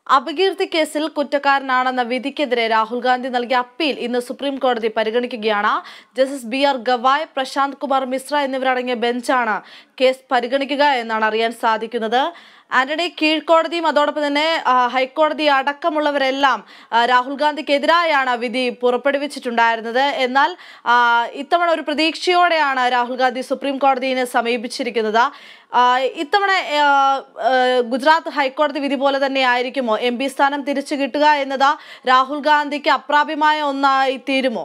അപകീർത്തി കേസിൽ കുറ്റക്കാരനാണെന്ന വിധിക്കെതിരെ രാഹുൽ ഗാന്ധി നൽകിയ അപ്പീൽ ഇന്ന് സുപ്രീം കോടതി പരിഗണിക്കുകയാണ് justice B R Gavai Prashant Kumar Mishra എന്നിവരടങ്ങിയ ബെഞ്ചാണ് കേസ് പരിഗണിക്കുക എന്നാണ് അറിയാൻ സാധിക്കുന്നത് ആന്റണി കീഴ്ക്കോടതിയും അതോടൊപ്പം തന്നെ ആ, ഹൈക്കോടതി അടക്കമുള്ളവരെല്ലാം ആ, രാഹുൽ ഗാന്ധിക്കെതിരായാണ് വിധി പുറപ്പെടുവിച്ചിട്ടുണ്ടായിരുന്നത് എന്നാൽ ആ, ഇത്തവണ ഒരു പ്രതീക്ഷയോടെയാണ് രാഹുൽ ഗാന്ധി സുപ്രീം കോടതിയെ സമീപിച്ചിരിക്കുന്നത് ആ, ഇത്തവണ ആ, ആ, ഗുജറാത്ത് ഹൈക്കോടതി വിധി പോലെ തന്നെ ആയിരിക്കുമോ എം പി സ്ഥാനം തിരിച്ചു കിട്ടുക എന്നത് രാഹുൽ ഗാന്ധിക്ക് അപ്രാപ്യമായ ഒന്നായി തീരുമോ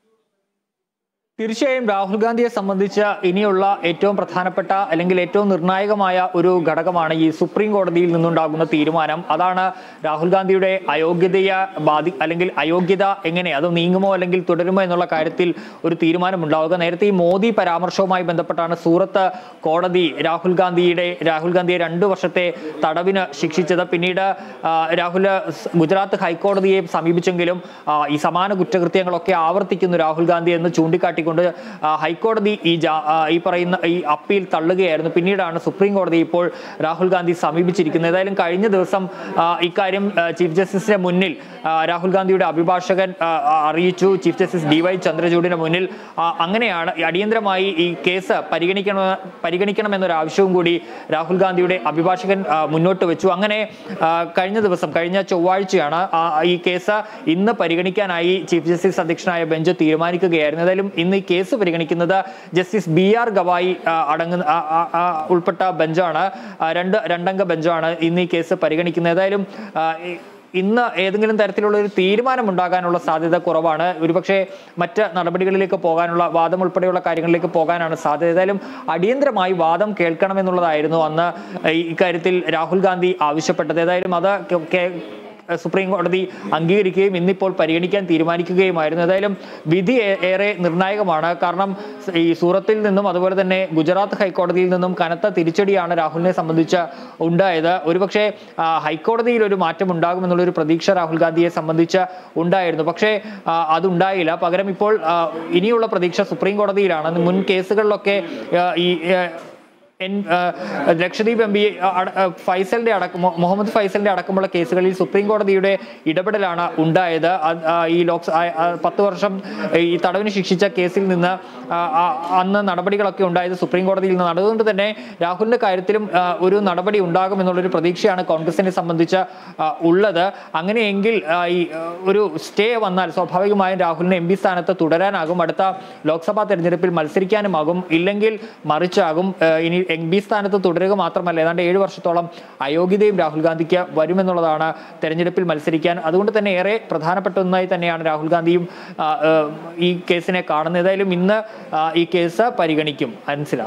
തീർച്ചയായും രാഹുൽ ഗാന്ധിയെ സംബന്ധിച്ച് ഇനിയുള്ള ഏറ്റവും പ്രധാനപ്പെട്ട അല്ലെങ്കിൽ ഏറ്റവും നിർണായകമായ ഒരു ഘടകമാണ് ഈ സുപ്രീം കോടതിയിൽ നിന്നുണ്ടാകുന്ന തീരുമാനം അതാണ് രാഹുൽ ഗാന്ധിയുടെ അയോഗ്യതയെ ബാധി അല്ലെങ്കിൽ അയോഗ്യത എങ്ങനെ അത് നീങ്ങുമോ അല്ലെങ്കിൽ തുടരുമോ എന്നുള്ള കാര്യത്തിൽ ഒരു തീരുമാനം ഉണ്ടാവുക നേരത്തെ ഈ മോദി പരാമർശവുമായി ബന്ധപ്പെട്ടാണ് സൂറത്ത് കോടതി രാഹുൽ ഗാന്ധിയുടെ രാഹുൽ ഗാന്ധിയെ രണ്ടു വർഷത്തെ തടവിന് ശിക്ഷിച്ചത് പിന്നീട് ആ, രാഹുൽ സ് ഗുജറാത്ത് ഹൈക്കോടതിയെ സമീപിച്ചെങ്കിലും ആ, ഈ സമാന കുറ്റകൃത്യങ്ങളൊക്കെ ആവർത്തിക്കുന്നു രാഹുൽ ഗാന്ധി എന്ന് ചൂണ്ടിക്കാട്ടിക്കൊണ്ട് ആ, ഹൈക്കോടതി ഈ ജാ- ആ, ഈ പറയുന്ന ഈ അപ്പീൽ തള്ളുകയായിരുന്നു പിന്നീടാണ് സുപ്രീം കോടതി ഇപ്പോൾ രാഹുൽ ഗാന്ധി സമീപിച്ചിരിക്കുന്നത് ഏതായാലും കഴിഞ്ഞ ദിവസം ആ, ഇക്കാര്യം ആ, ചീഫ് ജസ്റ്റിസിന്റെ മുന്നിൽ ആ, രാഹുൽ ഗാന്ധിയുടെ അഭിഭാഷകൻ ആ, ആ, അറിയിച്ചു ചീഫ് ജസ്റ്റിസ് ഡി വൈ ചന്ദ്രചൂഡിന്റെ മുന്നിൽ ആ, അങ്ങനെയാണ് ഈ അടിയന്തരമായി ഈ കേസ് പരിഗണിക്കണ പരിഗണിക്കണമെന്നൊരു ആവശ്യവും കൂടി രാഹുൽ ഗാന്ധിയുടെ അഭിഭാഷകൻ ആ, മുന്നോട്ട് വെച്ചു അങ്ങനെ ആ, കഴിഞ്ഞ ദിവസം കഴിഞ്ഞ ചൊവ്വാഴ്ചയാണ് ആ, ഈ കേസ് ഇന്ന് പരിഗണിക്കാനായി ചീഫ് ജസ്റ്റിസ് അധ്യക്ഷനായ ബെഞ്ച് തീരുമാനിക്കുകയായിരുന്നു ഏതായാലും ഇന്ന് ഈ കേസ് പരിഗണിക്കുന്നത് ജസ്റ്റിസ് ബി ആർ ഗവായി ആ, അടങ്ങുന്ന ആ, ആ, ആ, ഉൾപ്പെട്ട ബെഞ്ചാണ് ആ, രണ്ട് രണ്ടംഗ ബെഞ്ചാണ് ഇന്ന് ഈ കേസ് പരിഗണിക്കുന്നത് ഏതായാലും ആ, ഈ- ഇന്ന് ഏതെങ്കിലും തരത്തിലുള്ള ഒരു തീരുമാനം ഉണ്ടാകാനുള്ള സാധ്യത കുറവാണ് ഒരുപക്ഷെ മറ്റ് നടപടികളിലേക്ക് പോകാനുള്ള വാദം ഉൾപ്പെടെയുള്ള കാര്യങ്ങളിലേക്ക് പോകാനാണ് സാധ്യത ഏതായാലും അടിയന്തരമായി വാദം കേൾക്കണമെന്നുള്ളതായിരുന്നു അന്ന് ഈ ഇക്കാര്യത്തിൽ രാഹുൽ ഗാന്ധി ആവശ്യപ്പെട്ടത് ഏതായാലും അത് കെ- കെ- സുപ്രീം കോടതി അംഗീകരിക്കുകയും ഇന്നിപ്പോൾ പരിഗണിക്കാൻ തീരുമാനിക്കുകയുമായിരുന്നു ഏതായാലും വിധി ഏ- ഏറെ നിർണായകമാണ് കാരണം സ് ഈ സൂറത്തിൽ നിന്നും അതുപോലെ തന്നെ ഗുജറാത്ത് ഹൈക്കോടതിയിൽ നിന്നും കനത്ത തിരിച്ചടിയാണ് രാഹുലിനെ സംബന്ധിച്ച് ഉണ്ടായത് ഒരുപക്ഷെ ആ, ഹൈക്കോടതിയിൽ ഒരു മാറ്റം ഉണ്ടാകുമെന്നുള്ളൊരു പ്രതീക്ഷ രാഹുൽ ഗാന്ധിയെ സംബന്ധിച്ച് ഉണ്ടായിരുന്നു പക്ഷേ ആ, അതുണ്ടായില്ല പകരം ഇപ്പോൾ ആ, ഇനിയുള്ള പ്രതീക്ഷ സുപ്രീം കോടതിയിലാണ് മുൻ കേസുകളിലൊക്കെ ആ, ഈ ആ, എൻ ആ, ലക്ഷദ്വീപ് എം പി ഫൈസലിന്റെ അടക്കം മൊ- മുഹമ്മദ് ഫൈസലിന്റെ അടക്കമുള്ള കേസുകളിൽ സുപ്രീം കോടതിയുടെ ഇടപെടലാണ് ഉണ്ടായത് അത്, ആ, ഈ ലോക്സ ആ, ആ, പത്ത് വർഷം ഈ തടവിന് ശിക്ഷിച്ച കേസിൽ നിന്ന് ആ, ആ, അന്ന് നടപടികളൊക്കെ ഉണ്ടായത് സുപ്രീം കോടതിയിൽ നിന്നാണ് അതുകൊണ്ട് തന്നെ രാഹുലിന്റെ കാര്യത്തിലും ആ, ഒരു നടപടി ഉണ്ടാകും എന്നുള്ളൊരു പ്രതീക്ഷയാണ് കോൺഗ്രസിനെ സംബന്ധിച്ച് ആ, ഉള്ളത് അങ്ങനെയെങ്കിൽ ആ, ഈ ആ, ഒരു സ്റ്റേ വന്നാൽ സ്വാഭാവികമായും രാഹുലിന് എം പി സ്ഥാനത്ത് തുടരാനാകും അടുത്ത ലോക്സഭാ തെരഞ്ഞെടുപ്പിൽ മത്സരിക്കാനുമാകും ഇല്ലെങ്കിൽ മറിച്ചാകും ആ, ഇനി എം പി സ്ഥാനത്ത് തുടരുക മാത്രമല്ല ഏതാണ്ട് ഏഴ് വർഷത്തോളം അയോഗ്യതയും രാഹുൽ ഗാന്ധിക്ക് വരുമെന്നുള്ളതാണ് തെരഞ്ഞെടുപ്പിൽ മത്സരിക്കാൻ അതുകൊണ്ട് തന്നെ ഏറെ പ്രധാനപ്പെട്ട ഒന്നായി തന്നെയാണ് രാഹുൽ ഗാന്ധിയും ആ, ആ, ഈ കേസിനെ കാണുന്നത് ഏതായാലും ഇന്ന് ആ, ഈ കേസ് പരിഗണിക്കും അൻസില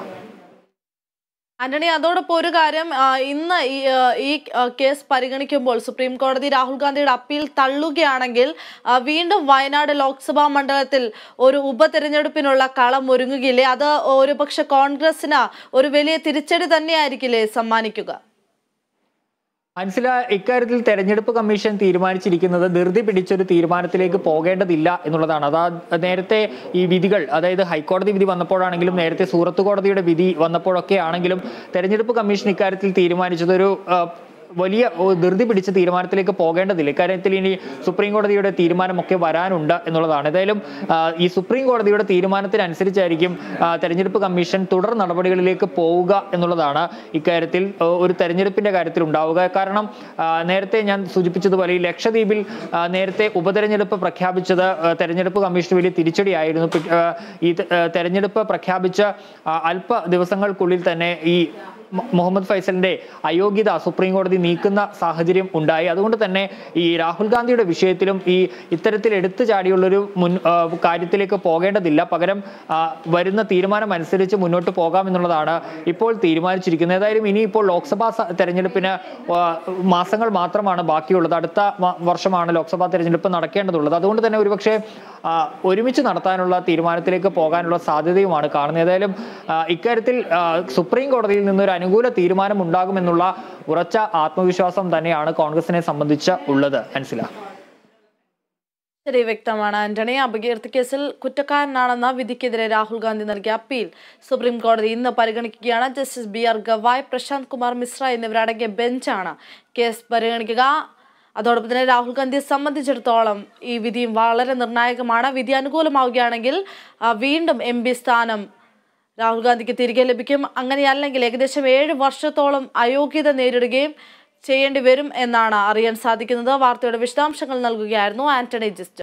ആന്റണി അതോടൊപ്പം ഒരു കാര്യം ആ, ഇന്ന് ഈ ആ, ഈ ആ, കേസ് പരിഗണിക്കുമ്പോൾ സുപ്രീം കോടതി രാഹുൽ ഗാന്ധിയുടെ അപ്പീൽ തള്ളുകയാണെങ്കിൽ ആ, വീണ്ടും വയനാട് ലോക്സഭാ മണ്ഡലത്തിൽ ഒരു ഉപതെരഞ്ഞെടുപ്പിനുള്ള കളം ഒരുങ്ങുകയില്ലേ അത് ഒരുപക്ഷെ കോൺഗ്രസിന് ഒരു വലിയ തിരിച്ചടി തന്നെയായിരിക്കില്ലേ സമ്മാനിക്കുക അൻസില ഇക്കാര്യത്തിൽ തെരഞ്ഞെടുപ്പ് കമ്മീഷൻ തീരുമാനിച്ചിരിക്കുന്നത് ധൃതി പിടിച്ചൊരു തീരുമാനത്തിലേക്ക് പോകേണ്ടതില്ല എന്നുള്ളതാണ് അതാ നേരത്തെ ഈ വിധികൾ അതായത് ഹൈക്കോടതി വിധി വന്നപ്പോഴാണെങ്കിലും നേരത്തെ സൂറത്ത് കോടതിയുടെ വിധി വന്നപ്പോഴൊക്കെ ആണെങ്കിലും തെരഞ്ഞെടുപ്പ് കമ്മീഷൻ ഇക്കാര്യത്തിൽ തീരുമാനിച്ചത് ഒരു ആ, വലിയ ഓ, ധൃതി പിടിച്ച തീരുമാനത്തിലേക്ക് പോകേണ്ടതില്ല ഇക്കാര്യത്തിൽ ഇനി സുപ്രീം കോടതിയുടെ തീരുമാനമൊക്കെ വരാനുണ്ട് എന്നുള്ളതാണ് ഏതായാലും ആ, ഈ സുപ്രീം കോടതിയുടെ തീരുമാനത്തിനനുസരിച്ചായിരിക്കും ആ, തെരഞ്ഞെടുപ്പ് കമ്മീഷൻ തുടർ നടപടികളിലേക്ക് പോവുക എന്നുള്ളതാണ് ഇക്കാര്യത്തിൽ ആ, ഒരു തെരഞ്ഞെടുപ്പിന്റെ കാര്യത്തിൽ ഉണ്ടാവുക കാരണം ആ, നേരത്തെ ഞാൻ സൂചിപ്പിച്ചതുപോലെ ഈ ലക്ഷദ്വീപിൽ ആ, നേരത്തെ ഉപതെരഞ്ഞെടുപ്പ് പ്രഖ്യാപിച്ചത് ആ, തെരഞ്ഞെടുപ്പ് കമ്മീഷന് വലിയ തിരിച്ചടിയായിരുന്നു പി- ആ, ഈ ത- ആ, തെരഞ്ഞെടുപ്പ് പ്രഖ്യാപിച്ച ആ, അല്പ ദിവസങ്ങൾക്കുള്ളിൽ തന്നെ ഈ മു- മുഹമ്മദ് ഫൈസലിന്റെ അയോഗ്യത സുപ്രീം കോടതി നീക്കുന്ന സാഹചര്യം ഉണ്ടായി അതുകൊണ്ട് തന്നെ ഈ രാഹുൽ ഗാന്ധിയുടെ വിഷയത്തിലും ഈ ഇത്തരത്തിൽ എടുത്തു ചാടിയുള്ളൊരു മുൻ ആ, കാര്യത്തിലേക്ക് പോകേണ്ടതില്ല പകരം ആ, വരുന്ന തീരുമാനം അനുസരിച്ച് മുന്നോട്ട് പോകാമെന്നുള്ളതാണ് ഇപ്പോൾ തീരുമാനിച്ചിരിക്കുന്നത് ഏതായാലും ഇനിയിപ്പോൾ ലോക്സഭാ സ- തെരഞ്ഞെടുപ്പിന് ആ, മാസങ്ങൾ മാത്രമാണ് ബാക്കിയുള്ളത് അടുത്ത വ- വർഷമാണ് ലോക്സഭാ തെരഞ്ഞെടുപ്പ് നടക്കേണ്ടതുള്ളത് അതുകൊണ്ട് തന്നെ ഒരുപക്ഷെ ആ, ഒരുമിച്ച് നടത്താനുള്ള തീരുമാനത്തിലേക്ക് പോകാനുള്ള സാധ്യതയുമാണ് കാണുന്നത് ഏതായാലും ആ, ഇക്കാര്യത്തിൽ ആ, സുപ്രീം കോടതിയിൽ നിന്നൊരു അനുകൂല തീരുമാനം ഉണ്ടാകുമെന്നുള്ള ഉറച്ച ആത്മവിശ്വാസം തന്നെയാണ് കോൺഗ്രസിനെ സംബന്ധിച്ച് ഉള്ളത് അൻസില ശരി വ്യക്തമാണ് ആന്റണി അപകീർത്തി കേസിൽ കുറ്റക്കാരനാണെന്ന വിധിക്കെതിരെ രാഹുൽ ഗാന്ധി നൽകിയ അപ്പീൽ സുപ്രീം കോടതി ഇന്ന് പരിഗണിക്കുകയാണ് justice B R Gavai Prashant Kumar Mishra എന്നിവരടങ്ങിയ ബെഞ്ചാണ് കേസ് പരിഗണിക്കുക അതോടൊപ്പം തന്നെ രാഹുൽ ഗാന്ധിയെ സംബന്ധിച്ചിടത്തോളം ഈ വിധിയും വളരെ നിർണായകമാണ് വിധി അനുകൂലമാവുകയാണെങ്കിൽ ആ, വീണ്ടും എം പി സ്ഥാനം രാഹുൽ ഗാന്ധിക്ക് തിരികെ ലഭിക്കും അങ്ങനെയല്ലെങ്കിൽ ഏകദേശം ഏഴ് വർഷത്തോളം അയോഗ്യത നേരിടുകയും ചെയ്യേണ്ടി വരും എന്നാണ് അറിയാൻ സാധിക്കുന്നത് വാർത്തയുടെ വിശദാംശങ്ങൾ നൽകുകയായിരുന്നു ആന്റണി ജിസ്റ്റർ